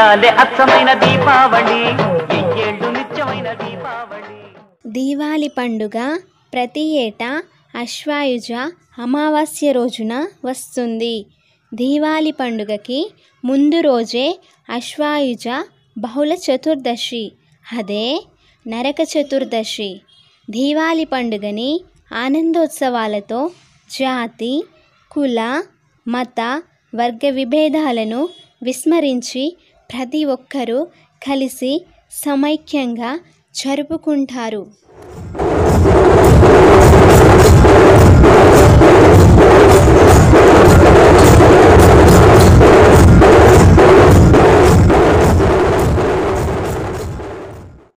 ఇయాలే అచ్చమైన దీపావళి వెయ్యేళ్ళు నిత్యమైన దీపావళి దీవాలి పండుగ ప్రతి ఏటా అశ్వాయుజ అమావాస్య రోజున వస్తుంది దీవాలి పండుగకి ముందు రోజే అశ్వాయుజ బహుళ చతుర్దశి అదే నరక చతుర్దశి దీవాలి పండుగని ఆనందోత్సవాలతో జాతి కుల మత వర్గ విభేదాలను విస్మరించి ప్రతి ఒక్కరూ కలిసి సమైక్యంగా జరుపుకుంటారు